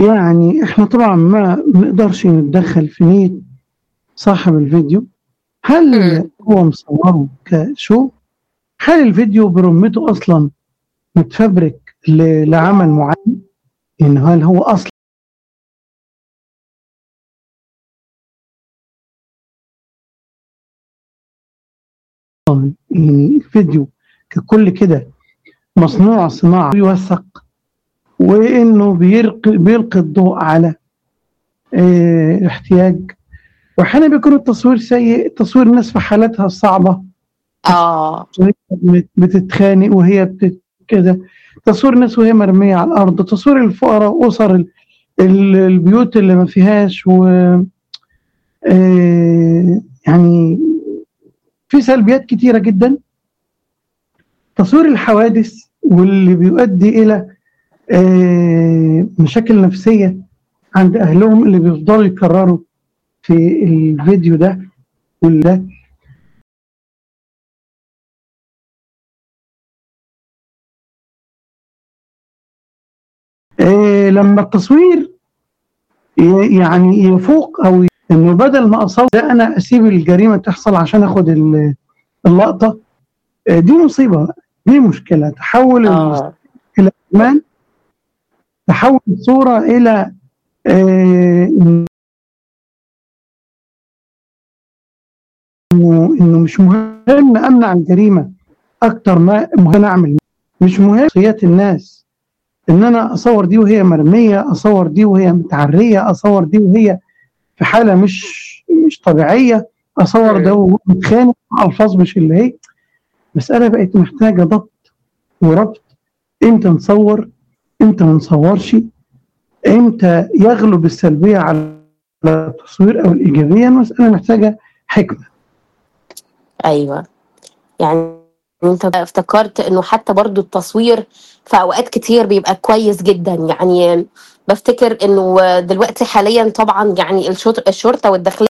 يعني إحنا طبعًا ما بنقدرش نتدخّل في نيّة صاحب الفيديو، هل إمم. هو مصوّره كshow؟ هل الفيديو برُمته أصلًا متفبرك ل لعمل معيّن؟ يعني هل هو أصلًا يعني الفيديو ككُل كده مصنوع صناعة يوثّق وإنه بيلق بيلقي الضوء على آآ احتياج وأحيانًا بيكون التصوير سيء، تصوير الناس في حالاتها الصعبة آه. بت بتتخانق وهي بت كده، تصوير الناس وهي مرمية على الأرض، تصوير الفقرا وأُسر ال ال البيوت اللي ما فيهاش و آآ يعني في سلبيات كتيرة جدًا. تصوير الحوادث واللي بيؤدي إلى آآ مشاكل نفسية عند أهلهم اللي بيفضلوا يكرّروا في الفيديو ده وده. آآ لمّا التصوير ي يعني يفوق أو إنه بدل ما أصوّر أنا أسيب الجريمة تحصل عشان آخُد ال اللقطة، آآ دي مصيبة بقى، دي مشكلة، تحوّل المس آه. إلى إدمان، تحوّل الصورة إلى آآ إن إنه إنه مش مهم أمنع الجريمة أكتر ما مهم أعمل مش مهم شخصيات الناس، إن أنا أصوّر دي وهي مرمية، أصوّر دي وهي متعرية، أصوّر دي وهي في حالة مش مش طبيعية، أصوّر ده إمم. وهو متخانق، ألفاظ مش اللي هي المسألة بقت محتاجة ضبط وربط، إمتى نصوّر، إمتى ما نصوّرش، إمتى يغلب السلبية على التصوير أو الإيجابية، المسألة محتاجة حكمة. أيوه. يعني أنت افتكرت إنه حتى برضه التصوير في أوقات كتير بيبقى كويس جدًا، يعني بافتكر إنه دلوقتي حاليًا طبعًا يعني الشط الشرطة والداخلية